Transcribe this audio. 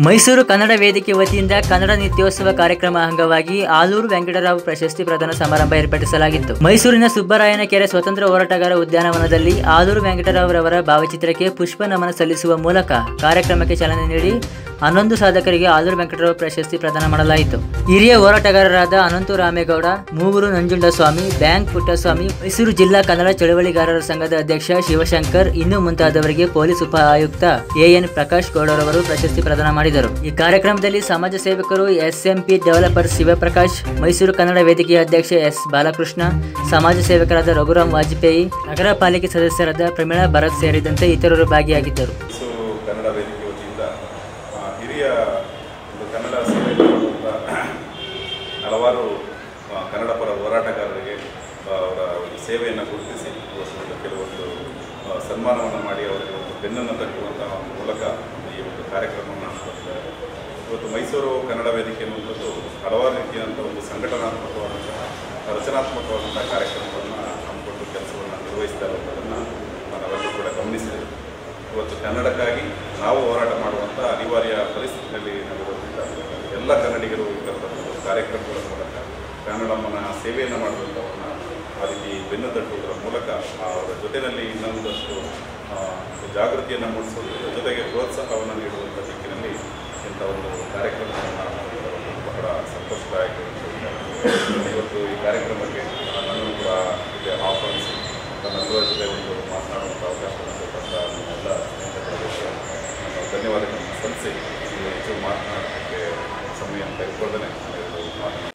ಮೈಸೂರು ಕನ್ನಡ ವೇದಿಕೆ ವತಿಯಿಂದ ಕನ್ನಡ ನಿತ್ಯೋತ್ಸವ ಕಾರ್ಯಕ್ರಮ ಅಂಗವಾಗಿ ಆಲೂರು ವೆಂಕಟರಾವ್ ಪ್ರಶಸ್ತಿ ಪ್ರದಾನ ಸಮಾರಂಭ ಏರ್ಪಡಿಸಲಾಗಿತ್ತು ಮೈಸೂರಿನ ಸುಬ್ಬರಾಯನ ಕೆರೆ ಸ್ವತಂತ್ರ ಹೋರಾಟಗಾರ ಉದ್ಯಾನವನದಲ್ಲಿ ಆಲೂರು ವೆಂಕಟರಾವ್ ರವರ ಭಾವಚಿತ್ರಕ್ಕೆ ಪುಷ್ಪ ನಮನ ಸಲ್ಲಿಸುವ ಮೂಲಕ ಕಾರ್ಯಕ್ರಮಕ್ಕೆ ಚಾಲನೆ ನೀಡಿ ಹನ್ನೊಂದು ಸಾಧಕರಿಗೆ ಆಲೂರು ವೆಂಕಟರಾವ್ ಪ್ರಶಸ್ತಿ ಪ್ರದಾನ ಮಾಡಲಾಯಿತು ಹಿರಿಯ ಹೋರಾಟಗಾರರಾದ ಅನಂತು ರಾಮೇಗೌಡ ಮೂಗೂರು ನಂಜುಂಡಸ್ವಾಮಿ ಬ್ಯಾಂಕ್ ಪುಟ್ಟಸ್ವಾಮಿ ಮೈಸೂರು ಜಿಲ್ಲಾ ಕನ್ನಡ ಚಳವಳಿಗಾರರ ಸಂಘದ ಅಧ್ಯಕ್ಷ ಶಿವಶಂಕರ್ ಇನ್ನೂ ಮುಂತಾದವರಿಗೆ ಪೊಲೀಸ್ ಉಪ ಆಯುಕ್ತ ಎಎನ್ ಪ್ರಕಾಶ್ ಗೌಡರವರು ಪ್ರಶಸ್ತಿ ಪ್ರದಾನ ಮಾಡಿದರು ಈ ಕಾರ್ಯಕ್ರಮದಲ್ಲಿ ಸಮಾಜ ಸೇವಕರು ಎಸ್ಎಂಪಿ ಡೆವಲಪರ್ ಶಿವಪ್ರಕಾಶ್ ಮೈಸೂರು ಕನ್ನಡ ವೇದಿಕೆಯ ಅಧ್ಯಕ್ಷ ಎಸ್ ಬಾಲಕೃಷ್ಣ ಸಮಾಜ ಸೇವಕರಾದ ರಘುರಾಮ್ ವಾಜಪೇಯಿ ನಗರ ಪಾಲಿಕೆ ಸದಸ್ಯರಾದ ಪ್ರಮೀಳಾ ಭರತ್ ಸೇರಿದಂತೆ ಇತರರು ಭಾಗಿಯಾಗಿದ್ದರು ಮೈಸೂರು ಕನ್ನಡ ವೇದಿಕೆ ವತಿಯಿಂದ ಆ, ಹಿರಿಯ ಒಂದು ಕನ್ನಡ ಸೇವೆ ಮಾಡುವಂಥ ಹಲವಾರು ಆ, ಕನ್ನಡ ಪರ ಹೋರಾಟಗಾರರಿಗೆ ಆ, ಅವರ ಒಂದು ಸೇವೆಯನ್ನು ಗುರುತಿಸಿ ಇವತ್ತು ಕೆಲವೊಂದು ಆ, ಸನ್ಮಾನವನ್ನು ಮಾಡಿ ಅವರಿಗೆ ಒಂದು ಬೆನ್ನನ್ನು ತಟ್ಟುವಂತಹ ಒಂದು ಮೂಲಕ ಈ ಒಂದು ಕಾರ್ಯಕ್ರಮವನ್ನು ಹಮ್ಮಿಕೊಂಡಿದ್ದಾರೆ ಇವತ್ತು ಮೈಸೂರು ಕನ್ನಡ ವೇದಿಕೆ ಅನ್ನುವಂಥದ್ದು ಹಲವಾರು ರೀತಿಯಾದಂಥ ಒಂದು ಸಂಘಟನಾತ್ಮಕವಾದಂತಹ ರಚನಾತ್ಮಕವಾದಂತಹ ಕಾರ್ಯಕ್ರಮಗಳನ್ನು ಹಮ್ಮಿಕೊಂಡು ಕೆಲಸವನ್ನು ನಿರ್ವಹಿಸ್ತಾ ಇರುವಂಥದ್ದನ್ನು ನಾವೆಲ್ಲರೂ ಕೂಡ ಗಮನಿಸಿದ್ದೇವೆ ಇವತ್ತು ಕನ್ನಡಕ್ಕಾಗಿ ನಾವು ಹೋರಾಟ ಮಾಡುವಂಥ ಅನಿವಾರ್ಯ ಪರಿಸ್ಥಿತಿಯಲ್ಲಿ ನಾವಿರೋದ್ರಿಂದ ಎಲ್ಲ ಕನ್ನಡಿಗರು ಈ ಥರದ ಒಂದು ಕಾರ್ಯಕ್ರಮಗಳ ಮೂಲಕ ಕನ್ನಡಮ್ಮನ ಸೇವೆಯನ್ನು ಮಾಡುವಂಥವನ್ನ ಆ ರೀತಿ ಬೆನ್ನು ತಟ್ಟುವುದರ ಮೂಲಕ ಅವರ ಜೊತೆಯಲ್ಲಿ ಇನ್ನೊಂದಷ್ಟು ಆ, ಜಾಗೃತಿಯನ್ನು ಮೂಡಿಸೋದ್ರ ಜೊತೆಗೆ ಪ್ರೋತ್ಸಾಹವನ್ನು ನೀಡುವಂಥ ದಿಕ್ಕಿನಲ್ಲಿ ಇಂಥ ಒಂದು ಕಾರ್ಯಕ್ರಮವನ್ನು ಮಾಡುವುದು ಬಹಳ ಸಂತೋಷದಾಯಕ ಇವತ್ತು ಈ ಕಾರ್ಯಕ್ರಮಕ್ಕೆ ನನ್ನನ್ನು ಕೂಡ ಇಲ್ಲಿ ಆಹ್ವಾನಿಸಿ ನಮ್ಮೆಲ್ಲರ ಜೊತೆ ಒಂದು ಮಾತನಾಡುವಂಥ ಅವಕಾಶವನ್ನು ಕೊಟ್ಟಂಥ ನಮ್ಮೆಲ್ಲ ಸ್ನೇಹಿತರಿಗೆ ನಾನು ಧನ್ಯವಾದಗಳನ್ನು ಸಲ್ಲಿಸಿ ಇಲ್ಲಿ ಹೆಚ್ಚು ಮಾತನಾಡೋಕ್ಕೆ ಸಮಯ ತೆಗೆದುಕೊಳ್ಳದೆ ನಾನು ಎರಡು ಮಾತನ್ನು